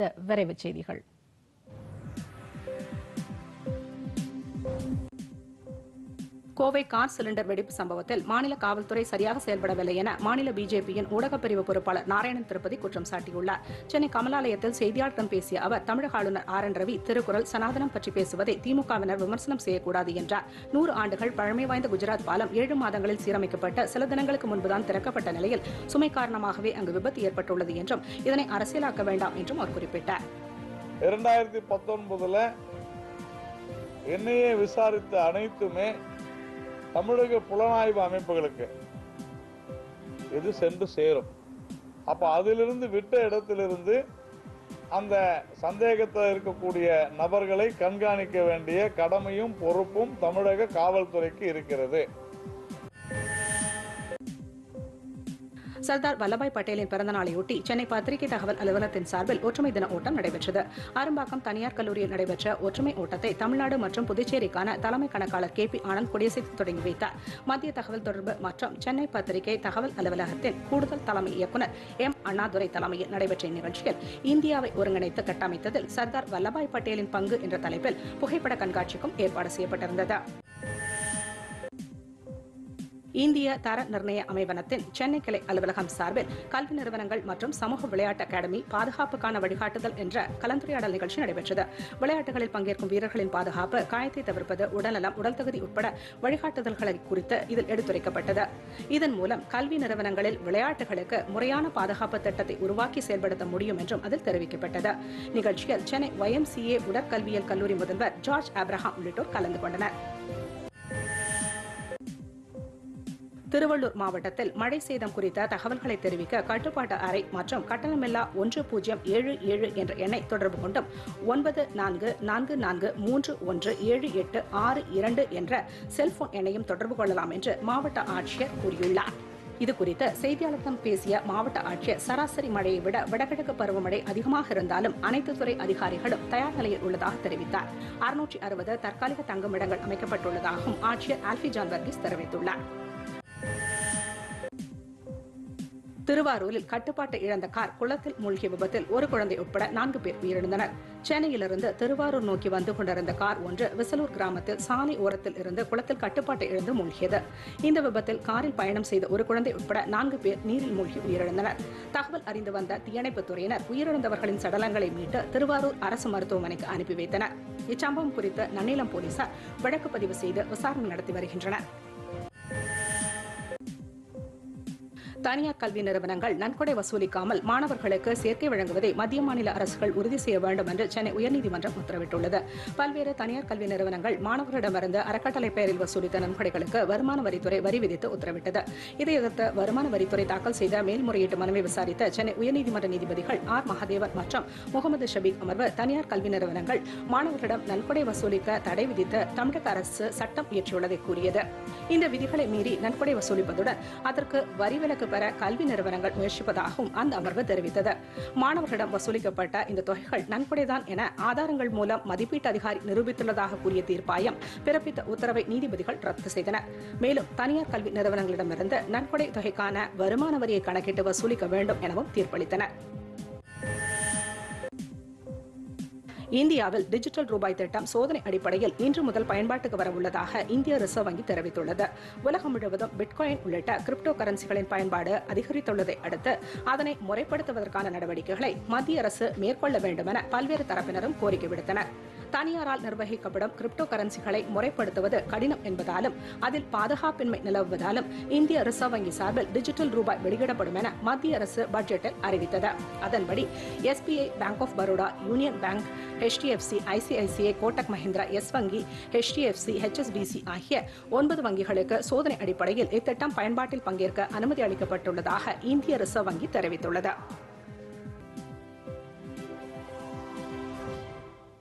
விரைவுச் செய்திகள் Kovai car cylinder வெடிப்பு சம்பவத்தில் மாநில காவல்துறை சரியாக செயல்படவில்லை என மாநில பிஜேபியின் ஊடகப் பிரிவு பொறுப்பாளர் நாராயணன் திருப்பதி குற்றம் சாட்டியுள்ளார் சென்னை கமலாலயத்தில் செய்தியாளர்களிடம் பேசிய அவர் தமிழக ஆளுநர் ஆர் என் ரவி திருக்குறள் சனாதனம் பற்றி பேசுவதை திமுகவினர் விமர்சனம் செய்யக்கூடாது என்றார் நூறு ஆண்டுகள் பழமை வாய்ந்த குஜராத் பாலம் ஏழு மாதங்களில் சீரமைக்கப்பட்ட சில தினங்களுக்கு முன்புதான் திறக்கப்பட்ட நிலையில் சுமை காரணமாகவே அங்கு விபத்து ஏற்பட்டுள்ளது என்றும் இதனை அரசியலாக்க வேண்டாம் என்றும் அவர் குறிப்பிட்டார் இரண்டாயிரத்தி பத்தொன்பதுல என்னையே விசாரித்த அனைத்துமே தமிழக புலனாய்வு அமைப்புகளுக்கு இது சென்று சேரும் அப்ப அதிலிருந்து விட்ட இடத்திலிருந்து அந்த சந்தேகத்தில் இருக்கக்கூடிய நபர்களை கண்காணிக்க வேண்டிய கடமையும் பொறுப்பும் தமிழக காவல்துறைக்கு இருக்கிறது சர்தார் வல்லபாய் பட்டேலின் பிறந்த நாளையொட்டி சென்னை பத்திரிகை தகவல் அலுவலகத்தின் சார்பில் ஒற்றுமை தின ஓட்டம் நடைபெற்றது அரும்பாக்கம் தனியார் கல்லூரியில் நடைபெற்ற ஒற்றுமை ஓட்டத்தை தமிழ்நாடு மற்றும் புதுச்சேரிக்கான தலைமை கணக்காளர் கே பி ஆனந்த் கொடியசைத்து தொடங்கி வைத்தார் மத்திய தகவல் தொடர்பு மற்றும் சென்னை பத்திரிகை தகவல் அலுவலகத்தின் கூடுதல் தலைமை இயக்குநர் எம் அண்ணாதுரை தலைமையில் நடைபெற்ற இந்நிகழ்ச்சியில் இந்தியாவை ஒருங்கிணைத்து கட்டமைத்ததில் சர்தார் வல்லபாய் பட்டேலின் பங்கு என்ற தலைப்பில் புகைப்பட கண்காட்சிக்கும் ஏற்பாடு செய்யப்பட்டிருந்தது இந்திய தர நிர்ணய அமைவனத்தின் சென்னை கிளை அலுவலகம் சார்பில் கல்வி நிறுவனங்கள் மற்றும் சமூக விளையாட்டு அகாடமி பாதுகாப்புக்கான வழிகாட்டுதல் என்ற கலந்துரையாடல் நிகழ்ச்சி நடைபெற்றது விளையாட்டுகளில் பங்கேற்கும் வீரர்களின் பாதுகாப்பு காயத்தை தவிர்ப்பது உடல்நலம் உடல் தகுதி உட்பட வழிகாட்டுதல்களை குறித்து இதில் எடுத்துரைக்கப்பட்டது இதன் மூலம் கல்வி நிறுவனங்களில் விளையாட்டுகளுக்கு முறையான பாதுகாப்பு திட்டத்தை உருவாக்கி செயல்படுத்த முடியும் என்றும் அதில் தெரிவிக்கப்பட்டது நிகழ்ச்சியில் சென்னை ஒய்எம்சிஏ உடற்கல்வியல் கல்லூரி முதல்வர் ஜார்ஜ் ஆப்ரஹாம் உள்ளிட்டோர் கலந்து கொண்டனர் திருவள்ளூர் மாவட்டத்தில் மழை சேதம் குறித்த தகவல்களை தெரிவிக்க கட்டுப்பாட்டு அறை மற்றும் கட்டணமில்லா ஒன்று பூஜ்ஜியம் ஏழு ஏழு என்ற எண்ணை தொடர்பு கொண்டும் ஒன்பது நான்கு நான்கு நான்கு மூன்று ஒன்று ஏழு எட்டு ஆறு இரண்டு என்ற செல்போன் எண்ணையும் தொடர்பு கொள்ளலாம் என்று மாவட்ட ஆட்சியர் கூறியுள்ளார் இதுகுறித்து செய்தியாளர்களிடம் பேசிய மாவட்ட ஆட்சியர் சராசரி மழையை விட வடகிழக்கு பருவமழை அதிகமாக இருந்தாலும் அனைத்து துறை அதிகாரிகளும் தயார் நிலையில் உள்ளதாக தெரிவித்தார் அறுநூற்றி அறுபது தற்காலிக தங்குமிடங்கள் அமைக்கப்பட்டுள்ளதாகவும் ஆட்சியர் ஆல்பி ஜான் வர்கீஸ் தெரிவித்துள்ளார் திருவாரூரில் கட்டுப்பாட்டை இழந்த கார் குளத்தில் மூழ்கிய விபத்தில் ஒரு குழந்தை உட்பட நான்கு பேர் உயிரிழந்தனர் சென்னையிலிருந்து திருவாரூர் நோக்கி வந்து கொண்டிருந்த கார் ஒன்று விசலூர் கிராமத்தில் சாலை ஓரத்தில் இருந்து குளத்தில் கட்டுப்பாட்டை இழந்து மூழ்கியது இந்த விபத்தில் காரில் பயணம் செய்த ஒரு குழந்தை உட்பட நான்கு பேர் நீரில் மூழ்கி உயிரிழந்தனர் தகவல் அறிந்து வந்த தீயணைப்புத் துறையினர் உயிரிழந்தவர்களின் சடலங்களை மீட்டு திருவாரூர் அரசு மருத்துவமனைக்கு அனுப்பி வைத்தனர் இச்சம்பவம் குறித்து நன்னிலம் போலீசார் வழக்கு பதிவு செய்து விசாரணை நடத்தி வருகின்றனர் தனியார் கல்வி நிறுவனங்கள் நன்கொடை வசூலிக்காமல் மாணவர்களுக்கு சேர்க்கை வழங்குவதை மத்திய மாநில அரசுகள் உறுதி செய்ய வேண்டும் என்று சென்னை உயர்நீதிமன்றம் உத்தரவிட்டுள்ளது பல்வேறு தனியார் கல்வி நிறுவனங்கள் மாணவர்களிடமிருந்து அறக்கட்டளை பெயரில் வசூலித்த நன்கொடைகளுக்கு வருமான வரித்துறை வரி விதித்து உத்தரவிட்டது இதையடுத்து வருமான வரித்துறை தாக்கல் செய்த மேல்முறையீட்டு மனுவை விசாரித்த சென்னை உயர்நீதிமன்ற நீதிபதிகள் ஆர் மகாதேவன் மற்றும் முகமது ஷபீக் அமர்வு தனியார் கல்வி நிறுவனங்கள் மாணவர்களிடம் நன்கொடை வசூலிக்க தடை விதித்து தமிழக அரசு சட்டம் இயற்றியுள்ளதை கூறியது இந்த விதிகளை மீறி நன்கொடை வசூலிப்பதுடன் அதற்கு வரி விலக்கு பெற கல்வி நிறுவனங்கள் முயற்சிப்பதாகவும் அந்த அமர்வு தெரிவித்தது மாணவர்களிடம் வசூலிக்கப்பட்ட இந்த தொகைகள் நன்கொடைதான் என ஆதாரங்கள் மூலம் மதிப்பீட்டு அதிகாரி நிரூபித்துள்ளதாக கூறிய தீர்ப்பாயம் பிறப்பித்த உத்தரவை நீதிபதிகள் ரத்து செய்தனர் மேலும் தனியார் கல்வி நிறுவனங்களிடமிருந்து நன்கொடை தொகைக்கான வருமான வரியை கணக்கிட்டு வசூலிக்க வேண்டும் எனவும் தீர்ப்பளித்தனர் இந்தியாவில் டிஜிட்டல் ரூபாய் திட்டம் சோதனை அடிப்படையில் இன்று முதல் பயன்பாட்டுக்கு வர உள்ளதாக இந்திய ரிசர்வ் வங்கி தெரிவித்துள்ளது உலகம் முழுவதும் பிட்காயின் உள்ளிட்ட கிரிப்டோ கரன்சிகளின் பயன்பாடு அதிகரித்துள்ளதை அடுத்து அதனை முறைப்படுத்துவதற்கான நடவடிக்கைகளை மத்திய அரசு மேற்கொள்ள வேண்டும் என பல்வேறு தரப்பினரும் கோரிக்கை விடுத்தனர் தனியாரால் நிர்வகிக்கப்படும் கிரிப்டோ கரன்சிகளை முறைப்படுத்துவது கடினம் என்பதாலும் அதில் பாதுகாப்பின்மை நிலவுவதாலும் இந்திய ரிசர்வ் வங்கி சார்பில் டிஜிட்டல் ரூபாய் வெளியிடப்படும் என மத்திய அரசு பட்ஜெட்டில் அறிவித்தது அதன்படி SBI Bank of Baroda Union Bank HDFC ICICI Kotak Mahindra Yes வங்கி ஹெச்டிஎஃப்சி ஹெச்எஸ்பிசி ஆகிய ஒன்பது வங்கிகளுக்கு சோதனை அடிப்படையில் இத்திட்டம் பயன்பாட்டில் பங்கேற்க அனுமதி அளிக்கப்பட்டுள்ளதாக இந்திய ரிசர்வ் வங்கி தெரிவித்துள்ளது